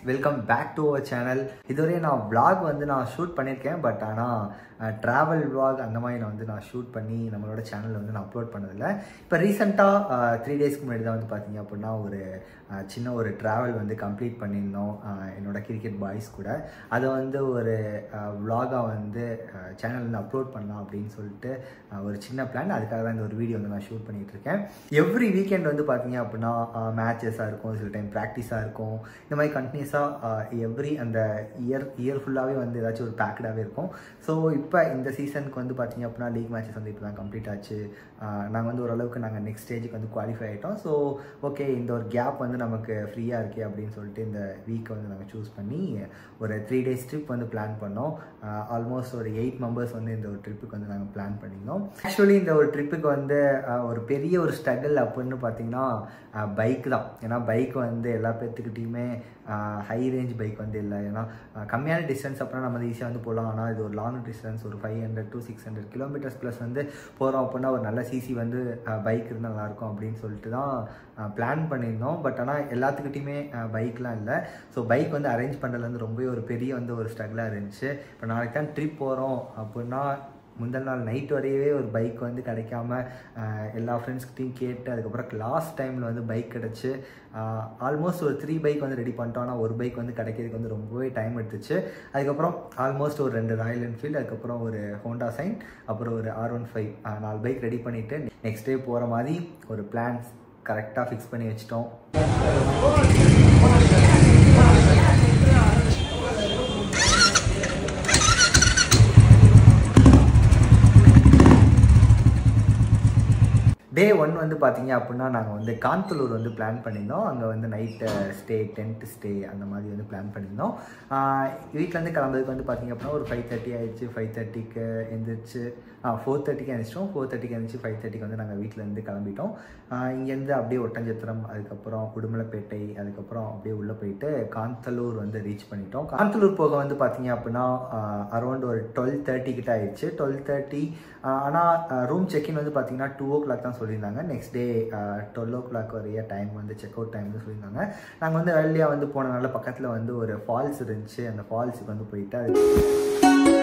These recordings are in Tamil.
welcome back to our channel இதுவரை நான் vlog வந்து நான் ஷூட் பண்ணியிருக்கேன் பட் ஆனால் ட்ராவல் vlog அந்த மாதிரி நான் வந்து நான் ஷூட் பண்ணி நம்மளோட சேனலில் வந்து நான் அப்லோட் பண்ணதில்லை இப்போ ரீசெண்டாக த்ரீ டேஸ்க்கு முன்னாடி தான் வந்து பார்த்தீங்க அப்படின்னா ஒரு அஹ், சின்ன ஒரு ட்ராவல் வந்து கம்ப்ளீட் பண்ணியிருந்தோம் அஹ், என்னோட கிரிக்கெட் பாய்ஸ் கூட அதை வந்து ஒரு vlog-ஆ வந்து சேனல் வந்து அப்லோட் பண்ணலாம் அப்படின்னு சொல்லிட்டு அஹ், ஒரு சின்ன பிளான் அதுக்காக தான் இந்த ஒரு வீடியோ வந்து நான் ஷூட் பண்ணிட்டு இருக்கேன் எவ்ரி வீக்கெண்ட் வந்து பார்த்தீங்க அப்படின்னா மேட்சஸாக இருக்கும் சில டைம் ப்ராக்டிஸாக இருக்கும் இந்த மாதிரி கண்டினியூஸாக எவ்ரி அந்த இயர் இயர் ஃபுல்லாகவே வந்து ஏதாச்சும் ஒரு பேக்கடாகவே இருக்கும் ஸோ இப்போ இந்த சீசனுக்கு வந்து பார்த்தீங்க அப்படின்னா லீக் மேட்சஸ் வந்து இப்போ தான் கம்ப்ளீட் ஆச்சு நாங்கள் வந்து ஓரளவுக்கு நாங்கள் நெக்ஸ்ட் ஸ்டேஜுக்கு வந்து குவாலிஃபை ஆகிட்டோம் ஸோ ஓகே இந்த ஒரு கேப் வந்து நமக்கு ஃப்ரீயாக இருக்கே அப்படின்னு சொல்லிட்டு இந்த வீக்கை வந்து நாங்கள் சூஸ் பண்ணி ஒரு த்ரீ டேஸ் ட்ரிப் வந்து பிளான் பண்ணோம் ஆல்மோஸ்ட் ஒரு எயிட் மெம்பர்ஸ் வந்து இந்த ஒரு ட்ரிப்புக்கு வந்து நாங்கள் பிளான் பண்ணியிருந்தோம் ஆக்சுவலி இந்த ஒரு ட்ரிப்புக்கு வந்து அஹ், ஒரு பெரிய ஒரு ஸ்ட்ரகிள் அப்படின்னு பார்த்தீங்கன்னா பைக் தான் ஏன்னா பைக் வந்து எல்லா பேர்த்துக்கிட்டையுமே ஹை ரேஞ்ச் பைக் வந்து இல்லை ஏன்னா அஹ், கம்மியான டிஸ்டன்ஸ் அப்படின்னா நம்ம வந்து ஈஸியாக வந்து போகலாம் ஆனால் இது ஒரு லாங் டிஸ்டன்ஸ் ஒரு five hundred to six hundred kilometres plus வந்து போகிறோம் அப்படின்னா ஒரு நல்ல சிசி வந்து பைக் இருந்தால் நல்லாயிருக்கும் அப்படின்னு சொல்லிட்டு தான் பிளான் பண்ணியிருந்தோம் பட் ஆனால் எல்லாத்துக்கிட்டையுமே பைக்லாம் இல்லை ஸோ பைக் வந்து அரேஞ்ச் பண்ணுறது வந்து ரொம்பவே ஒரு பெரிய வந்து ஒரு ஸ்ட்ரகிளாக இருந்துச்சு இப்போ நாளைக்கு தான் ட்ரிப் போகிறோம் அப்படின்னா முந்தல் நாள் நைட் வரையவே ஒரு பைக் வந்து கிடைக்காம அஹ், எல்லா ஃப்ரெண்ட்ஸ்கிட்டையும் கேட்டு அதுக்கப்புறம் லாஸ்ட் டைமில் வந்து பைக் கிடச்சி ஆல்மோஸ்ட் ஒரு த்ரீ பைக் வந்து ரெடி பண்ணிட்டோம் ஆனால் ஒரு பைக் வந்து கிடைக்கிறதுக்கு வந்து ரொம்பவே டைம் எடுத்துச்சு அதுக்கப்புறம் ஆல்மோஸ்ட் ஒரு ரெண்டு ராயல் என்ஃபீல்டு அதுக்கப்புறம் ஒரு ஹோண்டா சைன் அப்புறம் ஒரு ஆர் ஒன் ஃபைவ் நாலு பைக் ரெடி பண்ணிவிட்டு நெக்ஸ்ட் டே போகிற மாதிரி ஒரு பிளான்ஸ் கரெக்டாக ஃபிக்ஸ் பண்ணி வச்சிட்டோம் டே ஒன் வந்து பார்த்தீங்க அப்படின்னா நாங்கள் வந்து காந்தலூர் வந்து பிளான் பண்ணியிருந்தோம் அங்கே வந்து நைட்டு ஸ்டே டென்ட் ஸ்டே அந்த மாதிரி வந்து பிளான் பண்ணியிருந்தோம் வீட்டிலேருந்து கிளம்புறதுக்கு வந்து பார்த்தீங்க அப்படின்னா ஒரு ஃபைவ் தேர்ட்டி ஆயிடுச்சு ஃபைவ் தேர்ட்டிக்கு எந்திரிச்சு ஃபோர் தேர்ட்டிக்கு எழுந்திரிச்சிட்டோம் ஃபோர் தேர்ட்டிக்கு எழுந்திரிச்சு ஃபைவ் தேர்ட்டிக்கு வந்து நாங்கள் வீட்டிலேருந்து கிளம்பிட்டோம் ஆஹ் இங்கேருந்து அப்படியே ஒட்டஞ்சத்திரம் அதுக்கப்புறம் உடுமலைப்பேட்டை அதுக்கப்புறம் அப்படியே உள்ளே போயிட்டு காந்தலூர் வந்து ரீச் பண்ணிட்டோம் காந்தலூர் போக வந்து பார்த்தீங்க அப்படின்னா அரௌண்ட் ஒரு டுவெல் தேர்ட்டி கிட்ட ஆயிடுச்சு டுவெல் தேர்ட்டி ஆனால் ரூம் செக்இன் வந்து பார்த்தீங்கன்னா டூ ஓ கிளாக் தான் சொல்லியிருந்தாங்க next day twelve o'clock வரைய டைம் வந்து செக் அவுட் டைம் வந்து சொல்லியிருந்தாங்க நாங்கள் வந்து ஏர்லியாக வந்து போனனால பக்கத்தில் வந்து ஒரு ஃபால்ஸ் இருந்துச்சு அந்த ஃபால்ஸுக்கு வந்து போயிட்டு அது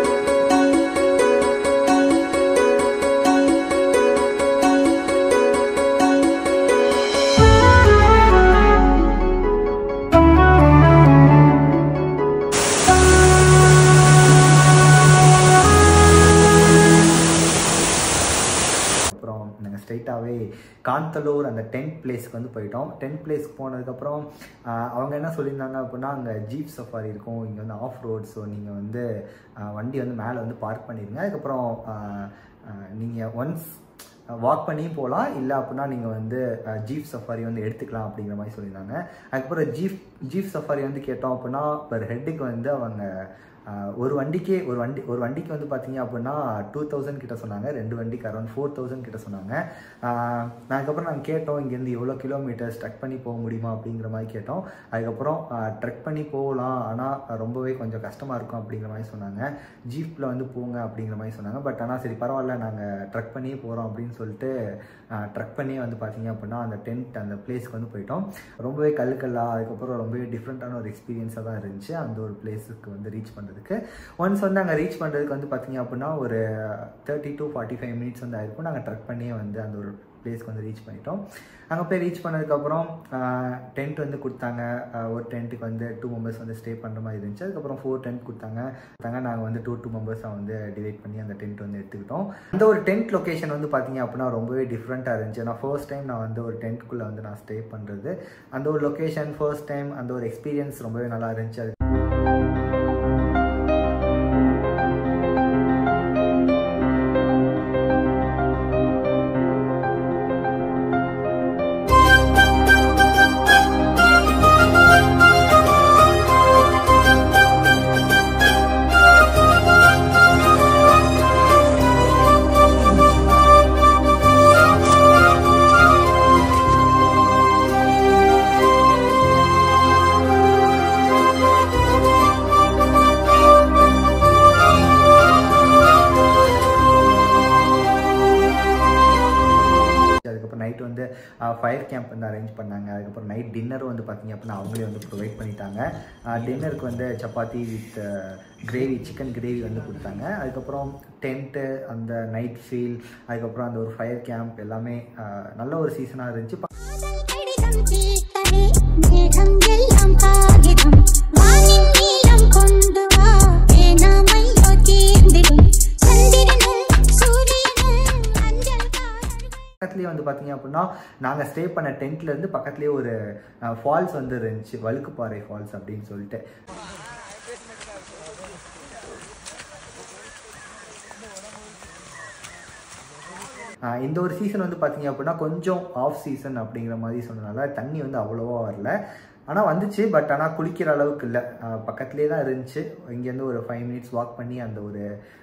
அப்புறம் நாங்கள் ஸ்ட்ரைட்டாகவே காந்தலூர் அந்த டென்ட் பிளேஸ்க்கு வந்து போயிட்டோம் டென்ட் பிளேஸ்க்கு போனதுக்கப்புறம் ஆஹ், அவங்க என்ன சொல்லியிருந்தாங்க அப்படின்னா அங்கே ஜீப் சஃபாரி இருக்கும் இங்கே வந்து ஆஃப் ரோட் ஸோ நீங்கள் வந்து ஆஹ், வண்டி வந்து மேலே வந்து பார்க் பண்ணிடுங்க அதுக்கப்புறம் நீங்கள் ஒன்ஸ் வாக் பண்ணியும் போகலாம் இல்லை அப்படின்னா நீங்கள் வந்து ஜீப் சஃபாரி வந்து எடுத்துக்கலாம் அப்படிங்கிற மாதிரி சொல்லியிருந்தாங்க அதுக்கப்புறம் ஜீப் ஜீப் சஃபாரி வந்து கேட்டோம் அப்படின்னா பர் ஹெட்டுக்கு வந்து அவங்க ஆஹ், ஒரு வண்டிக்கே ஒரு வண்டி ஒரு வண்டிக்கு வந்து பார்த்தீங்க அப்படின்னா டூ தௌசண்ட் கிட்ட சொன்னாங்க ரெண்டு வண்டிக்கு அரௌண்ட் ஃபோர் தௌசண்ட் கிட்ட சொன்னாங்க ஆஹ், அதுக்கப்புறம் நாங்கள் கேட்டோம் இங்கேருந்து எவ்வளோ கிலோமீட்டர்ஸ் ட்ரக் பண்ணி போக முடியுமா அப்படிங்கிற மாதிரி கேட்டோம் அதுக்கப்புறம் ட்ரக் பண்ணி போகலாம் ஆனால் ரொம்பவே கொஞ்சம் கஷ்டமாக இருக்கும் அப்படிங்கிற மாதிரி சொன்னாங்க ஜீப்பில் வந்து போங்க அப்படிங்கிற மாதிரி சொன்னாங்க பட் ஆனால் சரி பரவாயில்ல நாங்கள் ட்ரக் பண்ணியே போகிறோம் அப்படின்னு சொல்லிட்டு ட்ரக் பண்ணியே வந்து பார்த்தீங்க அப்படின்னா அந்த டென்ட் அந்த பிளேஸ்க்கு வந்து போயிட்டோம் ரொம்பவே கல்லுக்கல்லா அதுக்கப்புறம் ரொம்பவே டிஃப்ரெண்ட்டான ஒரு எக்ஸ்பீரியன்ஸாக தான் இருந்துச்சு அந்த ஒரு பிளேஸுக்கு வந்து ரீச் பண்ணுறதுக்கு ஒன்ஸ் வந்து அங்கே ரீச் பண்ணுறதுக்கு வந்து பார்த்தீங்க அப்படின்னா ஒரு thirty to forty five minutes வந்து ஆயிருக்கும் நாங்கள் ட்ரக் பண்ணியே வந்து அந்த ஒரு பிளேஸ்க்கு வந்து ரீச் பண்ணிட்டோம் அங்கே போய் ரீச் பண்ணதுக்கப்புறம் டென்ட் வந்து கொடுத்தாங்க ஆஹ் ஒரு டென்ட்டுக்கு வந்து டூ மெம்பர்ஸ் வந்து ஸ்டே பண்ணுற மாதிரி இருந்துச்சு அதுக்கப்புறம் ஃபோர் டென்ட் கொடுத்தாங்க கொடுத்தாங்க நாங்கள் வந்து டூ டூ மெம்பர்ஸாக வந்து டிவைட் பண்ணி அந்த டென்ட் வந்து எடுத்துக்கிட்டோம் அந்த ஒரு டென்ட் லொக்கேஷன் வந்து பார்த்தீங்க அப்படின்னா ரொம்பவே டிஃப்ரெண்ட்டாக இருந்துச்சு நான் ஃபர்ஸ்ட் டைம் நான் வந்து ஒரு டென்ட்குள்ளே வந்து நான் ஸ்டே பண்ணுறது அந்த ஒரு லொக்கேஷன் ஃபர்ஸ்ட் டைம் அந்த ஒரு எக்ஸ்பீரியன்ஸ் ரொம்பவே நல்லா இருந்துச்சு அது ஃபயர் கேம்ப் வந்து அரேஞ்ச் பண்ணாங்க அதுக்கப்புறம் நைட் டின்னரும் வந்து பார்த்தீங்க அப்படின்னா அவங்களே வந்து ப்ரொவைட் பண்ணிட்டாங்க டின்னருக்கு வந்து சப்பாத்தி வித் கிரேவி சிக்கன் கிரேவி வந்து கொடுத்தாங்க அதுக்கப்புறம் டென்ட்டு அந்த நைட் ஃபீல் அதுக்கப்புறம் அந்த ஒரு ஃபயர் கேம்ப் எல்லாமே ஆஹ் நல்ல ஒரு சீசனாக இருந்துச்சு காதல் கடிதம் தீர்க்கவே மேகம் எல்லாம் காகிதம் வானின் நீலம் கொண்டு வா ஏனாமையோ தீர்ந்திடும் சந்திரனும் சூரியனும் அஞ்சல் காரர்கள் பக்கத்துலேயே வந்து பார்த்தீங்க அப்படின்னா நாங்கள் ஸ்டே பண்ண டென்ட்லேருந்து பக்கத்துலேயே ஒரு ஃபால்ஸ் வந்து இருந்துச்சு வழுக்குப்பாறை ஃபால்ஸ் அப்படின்னு சொல்லிட்டு ஆஹ் இந்த ஒரு சீசன் வந்து பார்த்தீங்க அப்படின்னா கொஞ்சம் ஆஃப் சீசன் அப்படிங்கிற மாதிரி சொன்னனால தண்ணி வந்து அவ்வளோவா வரல ஆனால் வந்துச்சு பட் ஆனால் குளிக்கிற அளவுக்கு இல்லை பக்கத்துலேயே தான் இருந்துச்சு இங்கேருந்து ஒரு ஃபைவ் மினிட்ஸ் வாக் பண்ணி அந்த ஒரு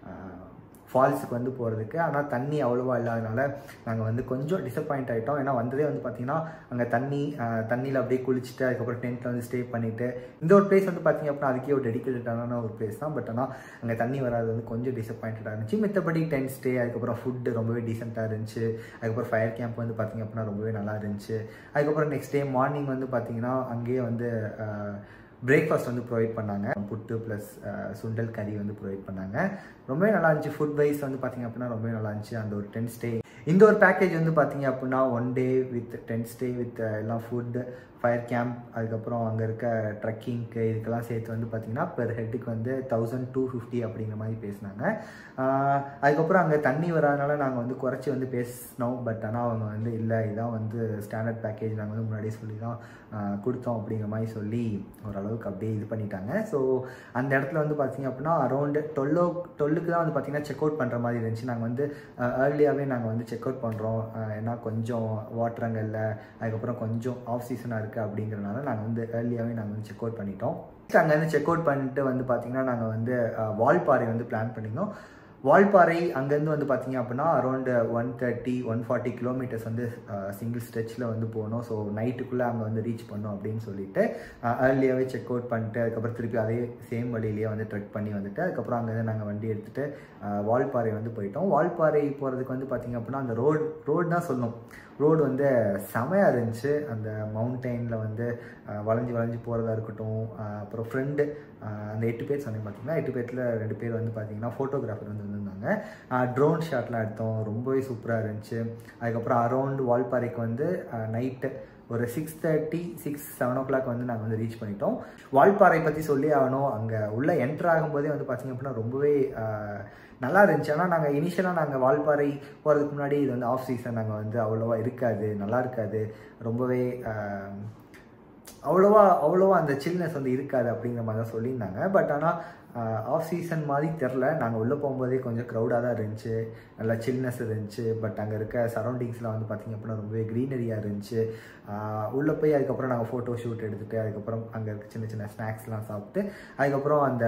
ஃபால்ஸுக்கு வந்து போகிறதுக்கு ஆனால் தண்ணி அவ்வளோவா இல்லாதனால நாங்கள் வந்து கொஞ்சம் டிசப்பாயிண்ட் ஆகிட்டோம் ஏன்னா வந்ததே வந்து பார்த்திங்கன்னா அங்கே தண்ணி தண்ணியில் அப்படியே குளிச்சுட்டு அதுக்கப்புறம் டென்ட்டில் வந்து ஸ்டே பண்ணிவிட்டு இந்த ஒரு பிளேஸ் வந்து பார்த்திங்க அப்படின்னா அதுக்கே ஒரு டெடிக்கேட்டடான ஒரு பிளேஸ் தான் பட் ஆனால் அங்கே தண்ணி வராது வந்து கொஞ்சம் டிசப்பாயிண்டடாக இருந்துச்சு மித்தபடி டென்ட் ஸ்டே அதுக்கப்புறம் ஃபுட்டு ரொம்பவே டீசெண்டாக இருந்துச்சு அதுக்கப்புறம் ஃபயர் கேம்ப் வந்து பார்த்திங்க அப்படின்னா ரொம்பவே நல்லா இருந்துச்சு அதுக்கப்புறம் நெக்ஸ்ட் டே மார்னிங் வந்து பார்த்திங்கன்னா அங்கேயே வந்து பிரேக்ஃபாஸ்ட் வந்து ப்ரொவைட் பண்ணாங்க புட்டு ப்ளஸ் சுண்டல் கறி வந்து ப்ரொவைட் பண்ணாங்க ரொம்பவே நல்லா இருந்துச்சு ஃபுட் வைஸ் வந்து பார்த்திங்க அப்படின்னா ரொம்பவே நல்லா இருந்துச்சு அந்த ஒரு டென் ஸ்டே இந்த ஒரு பேக்கேஜ் வந்து பார்த்தீங்க அப்படின்னா one day with tent stay with எல்லாம் ஃபுட்டு ஃபயர் கேம்ப் அதுக்கப்புறம் அங்கே இருக்க ட்ரக்கிங்க்கு இதுக்கெல்லாம் சேர்த்து வந்து பார்த்தீங்கன்னா பெர் ஹெட்டுக்கு வந்து தௌசண்ட் டூ ஃபிஃப்டி அப்படிங்கிற மாதிரி பேசினாங்க ஆஹ் அதுக்கப்புறம் அங்கே தண்ணி வராதனால நாங்கள் வந்து குறைச்சி வந்து பேசினோம் பட் ஆனால் அவங்க வந்து இல்லை இதான் வந்து ஸ்டாண்டர்ட் பேக்கேஜ் நாங்கள் வந்து முன்னாடியே சொல்லி தான் ஆஹ் கொடுத்தோம் அப்படிங்கிற மாதிரி சொல்லி ஓரளவுக்கு அப்படியே இது பண்ணிட்டாங்க ஸோ அந்த இடத்துல வந்து பார்த்தீங்க அப்படின்னா அரௌண்டு டுவெல்லோ டுவெல்லுக்கு தான் வந்து பார்த்தீங்கன்னா செக் அவுட் பண்ணுற மாதிரி இருந்துச்சு நாங்கள் வந்து ஏர்லியாகவே நாங்கள் வந்து செக் அவுட் பண்ணுறோம் ஏன்னா கொஞ்சம் வாட்டர் அங்கே இல்லை அதுக்கப்புறம் கொஞ்சம் ஆஃப் சீசனாக இருக்குது அப்படிங்கிறனால நாங்கள் வந்து ஏர்லியாகவே நாங்கள் வந்து செக் அவுட் பண்ணிட்டோம் அங்கேருந்து செக் அவுட் பண்ணிட்டு வந்து பார்த்தீங்கன்னா நாங்கள் வந்து அஹ், வால்பாறை வந்து பிளான் பண்ணியிருந்தோம் வால்பாறை அங்கேருந்து வந்து பார்த்தீங்க அப்படின்னா around one thirty one forty kilometres வந்து சிங்கிள் ஸ்ட்ரெச்சில் வந்து போகணும் ஸோ நைட்டுக்குள்ளே அங்கே வந்து ரீச் பண்ணோம் அப்படின்னு சொல்லிட்டு ஏர்லியாகவே செக் அவுட் பண்ணிட்டு அதுக்கப்புறம் திருப்பி அதே சேம் வழியிலேயே வந்து ட்ரெக் பண்ணி வந்துட்டு அதுக்கப்புறம் அங்கேருந்து நாங்கள் வண்டி எடுத்துகிட்டு வால்பாறை வந்து போயிட்டோம் வால்பாறை போகிறதுக்கு வந்து பார்த்தீங்க அப்படின்னா அந்த ரோடு ரோடு தான் சொல்லணும் ரோடு வந்து செமையாக இருந்துச்சு அந்த மவுண்டெயினில் வந்து அஹ், வளைஞ்சு வளைஞ்சு போகிறதா இருக்கட்டும் அஹ், அப்புறம் ஃப்ரெண்டு அந்த எட்டு பேர் சொன்னேன் பார்த்தீங்கன்னா எட்டு பேர்த்தில் ரெண்டு பேர் வந்து பார்த்தீங்கன்னா ஃபோட்டோகிராஃபர் வந்து வந்திருந்தாங்க ட்ரோன் ஷாட்லாம் எடுத்தோம் ரொம்பவே சூப்பராக இருந்துச்சு அதுக்கப்புறம் அரௌண்ட் வால்பாறைக்கு வந்து நைட்டு ஒரு six thirty six seven o'clock வந்து நாங்கள் வந்து ரீச் பண்ணிட்டோம் வால்பாறை பற்றி சொல்லி ஆகணும் அங்கே உள்ளே என்ட்ரு ஆகும்போதே வந்து பார்த்தீங்க அப்படின்னா ரொம்பவே ஆஹ், நல்லா இருந்துச்சு ஆனால் நாங்கள் இனிஷியலாக நாங்கள் வால்பாறை போகிறதுக்கு முன்னாடி இது வந்து ஆஃப் சீசன் நாங்கள் வந்து அவ்வளோவா இருக்காது நல்லா இருக்காது ரொம்பவே ஆஹ், அவ்வளோவா அவ்வளோவா அந்த சில்னஸ் வந்து இருக்காது அப்படிங்கிற மாதிரி தான் சொல்லியிருந்தாங்க பட் ஆனால் ஆஃப் சீசன் மாதிரி தெரில நாங்கள் உள்ளே போகும்போதே கொஞ்சம் க்ரௌடாக தான் இருந்துச்சு நல்லா சில்னஸ் இருந்துச்சு பட் அங்கே இருக்க சரௌண்டிங்ஸ்லாம் வந்து பார்த்திங்க அப்படின்னா ரொம்பவே க்ரீனரியாக இருந்துச்சு உள்ளே போய் அதுக்கப்புறம் நாங்கள் ஃபோட்டோ ஷூட் எடுத்துகிட்டு அதுக்கப்புறம் அங்கே இருக்க சின்ன சின்ன ஸ்நாக்ஸ்லாம் சாப்பிட்டு அதுக்கப்புறம் அந்த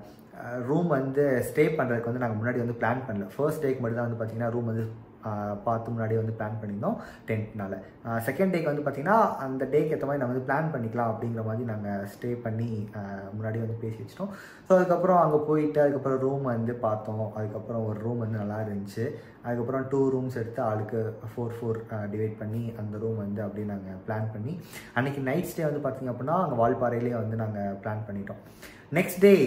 ரூம் வந்து ஸ்டே பண்ணுறதுக்கு வந்து நாங்கள் முன்னாடி வந்து பிளான் பண்ணல ஃபர்ஸ்ட் டேக்கு மட்டும் தான் வந்து பார்த்திங்கன்னா ரூம் வந்து ஆஹ் பார்த்து முன்னாடியே வந்து பிளான் பண்ணியிருந்தோம் டென்ட்னால செகண்ட் டேக்கு வந்து பார்த்திங்கன்னா அந்த டேக்கு ஏற்ற மாதிரி நாங்கள் வந்து பிளான் பண்ணிக்கலாம் அப்படிங்கிற மாதிரி நாங்கள் ஸ்டே பண்ணி ஆஹ் முன்னாடி வந்து பேசி வச்சிட்டோம் ஸோ அதுக்கப்புறம் அங்கே போயிட்டு அதுக்கப்புறம் ரூம் வந்து பார்த்தோம் அதுக்கப்புறம் ஒரு ரூம் வந்து நல்லா இருந்துச்சு அதுக்கப்புறம் டூ ரூம்ஸ் எடுத்து ஆளுக்கு ஃபோர் ஃபோர் டிவைட் பண்ணி அந்த ரூம் வந்து அப்படியே நாங்கள் பிளான் பண்ணி அன்றைக்கி நைட் ஸ்டே வந்து பார்த்திங்க அப்படின்னா அங்கே வால்பாறையிலேயே வந்து நாங்கள் பிளான் பண்ணிட்டோம் நெக்ஸ்ட் டே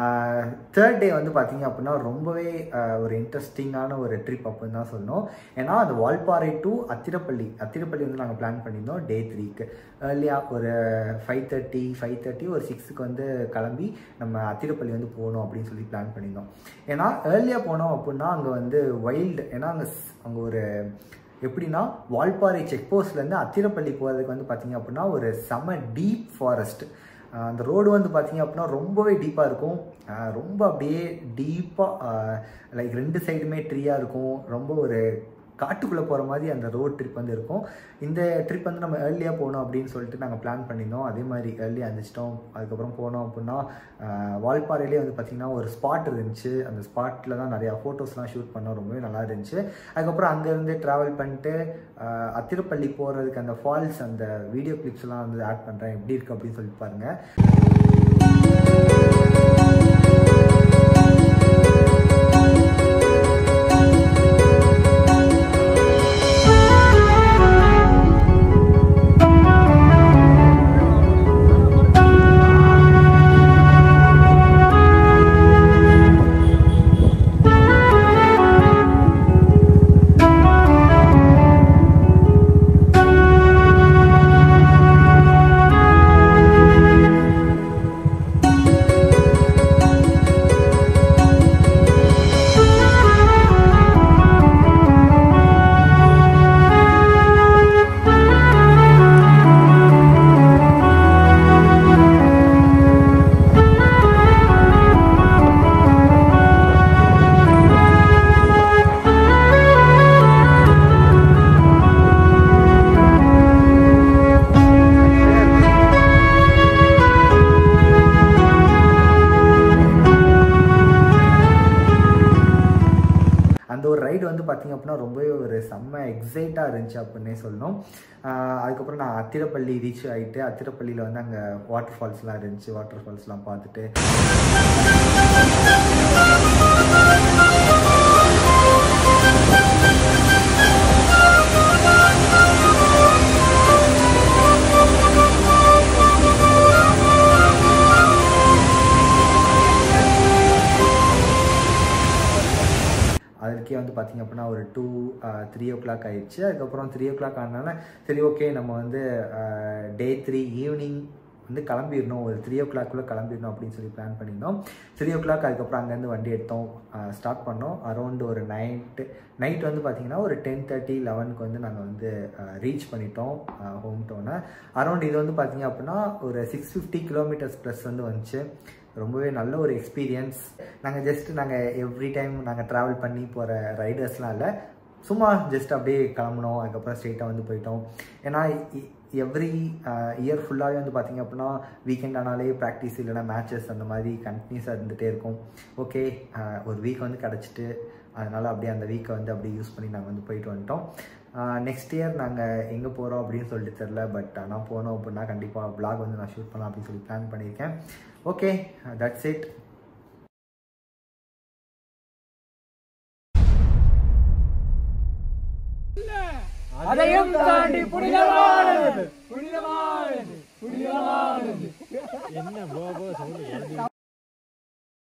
தேர்ட் டே வந்து பார்த்தீங்க அப்படின்னா ரொம்பவே ஆஹ், ஒரு இன்ட்ரெஸ்டிங்கான ஒரு ட்ரிப் அப்படின்னு தான் சொல்லணும் ஏன்னா அந்த வால்பாறை டு அத்திரப்பள்ளி அத்திரப்பள்ளி வந்து நாங்கள் பிளான் பண்ணியிருந்தோம் டே த்ரீக்கு ஏர்லியாக ஒரு ஃபைவ் தேர்ட்டி ஃபைவ் தேர்ட்டி ஒரு சிக்ஸுக்கு வந்து கிளம்பி நம்ம அத்திரப்பள்ளி வந்து போகணும் அப்படின்னு சொல்லி பிளான் பண்ணியிருந்தோம் ஏன்னா ஏர்லியாக போனோம் அப்படின்னா அங்கே வந்து வைல்டு ஏன்னா அங்கே அங்கே ஒரு எப்படின்னா வால்பாறை செக் போஸ்ட்லேருந்து அத்திரப்பள்ளி போகிறதுக்கு வந்து பார்த்தீங்க அப்படின்னா ஒரு செம டீப் ஃபாரஸ்ட் அந்த ரோடு வந்து பார்த்தீங்க அப்படின்னா ரொம்பவே டீப்பாக இருக்கும் ஆஹ் ரொம்ப அப்படியே டீப்பாக லைக் ரெண்டு சைடுமே ட்ரீயாக இருக்கும் ரொம்ப ஒரு காட்டுக்குள்ளே போகிற மாதிரி அந்த ரோட் ட்ரிப் வந்து இருக்கும் இந்த ட்ரிப் வந்து நம்ம ஏர்லியாக போகணும் அப்படின்னு சொல்லிட்டு நாங்கள் பிளான் பண்ணியிருந்தோம் அதே மாதிரி ஏர்லியாக இருந்துச்சிட்டோம் அதுக்கப்புறம் போனோம் அப்படின்னா ஆஹ் வால்பாறையிலே வந்து பார்த்திங்கன்னா ஒரு ஸ்பாட் இருந்துச்சு அந்த ஸ்பாட்டில் தான் நிறையா ஃபோட்டோஸ்லாம் ஷூட் பண்ணோம் ரொம்பவே நல்லா இருந்துச்சு அதுக்கப்புறம் அங்கேருந்து ட்ராவல் பண்ணிட்டு ஆஹ் அத்திரப்பள்ளி போகிறதுக்கு அந்த ஃபால்ஸ் அந்த வீடியோ கிளிப்ஸ்லாம் வந்து ஆட் பண்ணுறேன் எப்படி இருக்குது அப்படின்னு சொல்லிட்டு பாருங்கள் பார்த்தீங்க அப்படின்னா ரொம்பவே ஒரு செம்ம எக்ஸைட்டாக இருந்துச்சு அப்படின்னே சொல்லணும் ஆஹ் அதுக்கப்புறம் நான் அத்திரப்பள்ளி ரீச் ஆகிட்டு அத்திரப்பள்ளியில் வந்து அங்கே வாட்டர் ஃபால்ஸ்லாம் இருந்துச்சு வாட்டர் ஃபால்ஸ்லாம் பார்த்துட்டு அதற்கே வந்து பார்த்திங்க அப்படின்னா ஒரு டூ த்ரீ ஓ கிளாக் ஆயிடுச்சு அதுக்கப்புறம் த்ரீ ஓ கிளாக் ஆனதுனால சரி ஓகே நம்ம வந்து டே த்ரீ ஈவினிங் வந்து கிளம்பிடணும் ஒரு த்ரீ ஓ கிளாக்குள்ளே கிளம்பிடணும் அப்படின்னு சொல்லி பிளான் பண்ணியிருந்தோம் த்ரீ ஓ கிளாக் அதுக்கப்புறம் அங்கேருந்து வண்டி எடுத்தோம் ஸ்டார்ட் பண்ணோம் அரௌண்ட் ஒரு நைட்டு நைட் வந்து பார்த்திங்கன்னா ஒரு டென் தேர்ட்டி லெவனுக்கு வந்து நாங்கள் வந்து ரீச் பண்ணிட்டோம் ஹோம் டவுனை அரௌண்ட் இது வந்து பார்த்திங்க அப்படின்னா ஒரு சிக்ஸ் ஃபிஃப்டி கிலோமீட்டர்ஸ் ப்ளஸ் வந்து வந்துச்சு ரொம்பவே நல்ல ஒரு எக்ஸ்பீரியன்ஸ் நாங்கள் ஜஸ்ட் நாங்கள் எவ்ரி டைம் நாங்கள் ட்ராவல் பண்ணி போகிற ரைடர்ஸ்லாம் இல்லை சும்மா ஜஸ்ட் அப்படியே கிளம்புனோம் அதுக்கப்புறம் ஸ்ட்ரெயிட்டாக வந்து போயிட்டோம் ஏன்னா எவ்ரி இயர் ஃபுல்லாகவே வந்து பார்த்திங்க அப்படின்னா வீக்கெண்ட் ஆனாலே ப்ராக்டிஸ் இல்லைனா மேட்சஸ் அந்த மாதிரி கண்டினியூஸாக இருந்துகிட்டே இருக்கும் ஓகே ஒரு வீக் வந்து கிடச்சிட்டு அதனால் அப்படியே அந்த வீக்கை வந்து அப்படியே யூஸ் பண்ணி நாங்கள் வந்து போயிட்டு வந்துட்டோம் நெக்ஸ்ட் இயர் நாங்கள் எங்கே போகிறோம் அப்படின்னு சொல்லிட்டு தெரில பட் ஆனால் போனோம் அப்படின்னா கண்டிப்பாக vlog வந்து நான் ஷூட் பண்ணலாம் அப்படின்னு சொல்லி பிளான் பண்ணியிருக்கேன் ஓகே தட்ஸ் இட் அதையும் தாண்டி புனிதமானது புனிதமானது புனிதமானது என்ன போகோ சொல்லு